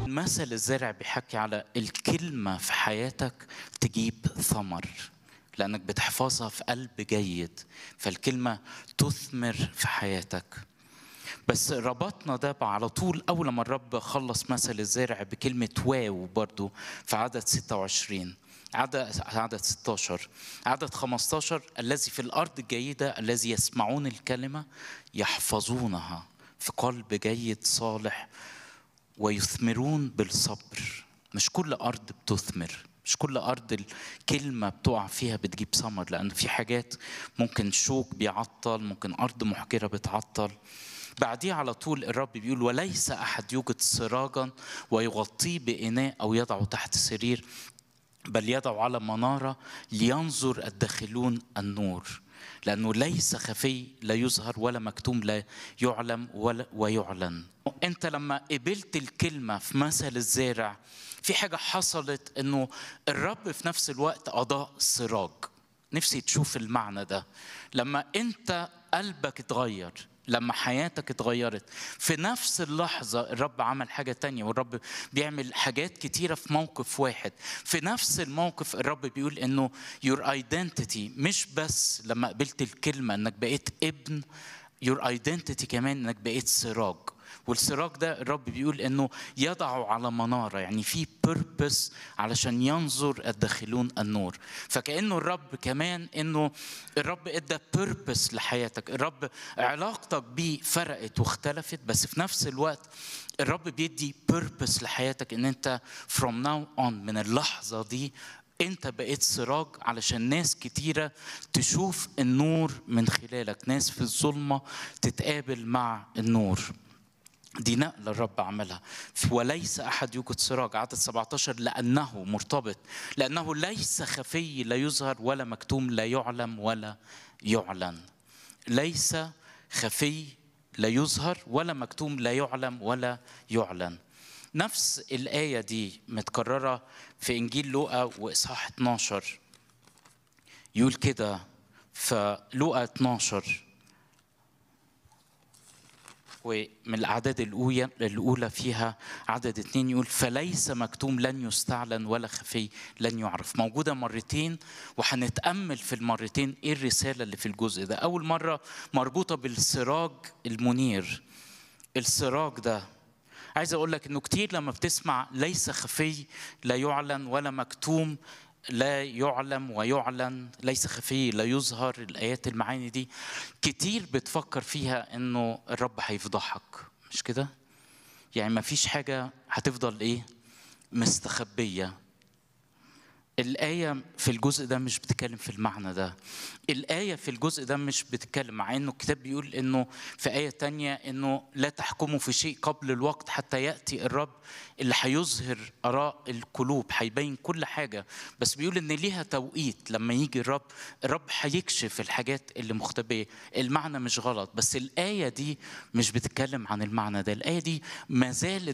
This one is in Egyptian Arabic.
المثل الزارع بيحكي على الكلمة في حياتك تجيب ثمر لأنك بتحفظها في قلب جيد فالكلمة تثمر في حياتك بس ربطنا ده على طول أول ما الرب خلص مثل الزارع بكلمة واو برضو في عدد 26 عدد عدد 16 عدد 15 الذي في الأرض الجيدة الذي يسمعون الكلمة يحفظونها في قلب جيد صالح ويثمرون بالصبر مش كل أرض بتثمر مش كل أرض الكلمة بتقع فيها بتجيب ثمر لأن في حاجات ممكن شوك بيعطل ممكن أرض محجرة بتعطل بعديه على طول الرب بيقول وليس أحد يوجد سراجا ويغطيه بإناء أو يضعه تحت سرير بل يضع على منارة لينظر الداخلون النور لأنه ليس خفي لا يظهر ولا مكتوم لا يعلم ولا ويعلن أنت لما قبلت الكلمة في مثل الزارع في حاجة حصلت أنه الرب في نفس الوقت أضاء سراج نفسي تشوف المعنى ده لما أنت قلبك اتغير لما حياتك اتغيرت في نفس اللحظة الرب عمل حاجة تانية والرب بيعمل حاجات كتيرة في موقف واحد في نفس الموقف الرب بيقول انه your identity مش بس لما قبلت الكلمة انك بقيت ابن your identity كمان انك بقيت سراج والسراج ده الرب بيقول انه يضعه على مناره يعني في بيربس علشان ينظر الداخلون النور فكانه الرب كمان انه الرب ادى بيربس لحياتك الرب علاقتك بيه فرقت واختلفت بس في نفس الوقت الرب بيدي بيربس لحياتك ان انت from now on من اللحظه دي انت بقيت سراج علشان ناس كتيره تشوف النور من خلالك ناس في الظلمه تتقابل مع النور دي نقلة الرب عملها وليس أحد يوجد سراج عدد 17 لأنه مرتبط لأنه ليس خفي لا يظهر ولا مكتوم لا يعلم ولا يعلن ليس خفي لا يظهر ولا مكتوم لا يعلم ولا يعلن نفس الآية دي متكررة في إنجيل لوقا وإصحاح 12 يقول كده في لوقا 12 ومن الأعداد الأولى الأولى فيها عدد اثنين يقول فليس مكتوم لن يستعلن ولا خفي لن يعرف موجودة مرتين وهنتأمل في المرتين إيه الرسالة اللي في الجزء ده أول مرة مربوطة بالسراج المنير السراج ده عايز أقول لك إنه كتير لما بتسمع ليس خفي لا يعلن ولا مكتوم لا يعلم ويعلن ليس خفي لا يظهر الايات المعاني دي كتير بتفكر فيها انه الرب هيفضحك مش كده يعني ما فيش حاجه هتفضل ايه مستخبيه الآية في الجزء ده مش بتتكلم في المعنى ده الآية في الجزء ده مش بتتكلم مع إنه الكتاب بيقول إنه في آية تانية إنه لا تحكموا في شيء قبل الوقت حتى يأتي الرب اللي هيظهر آراء القلوب هيبين كل حاجة بس بيقول إن ليها توقيت لما يجي الرب الرب هيكشف الحاجات اللي مختبية المعنى مش غلط بس الآية دي مش بتتكلم عن المعنى ده الآية دي ما زالت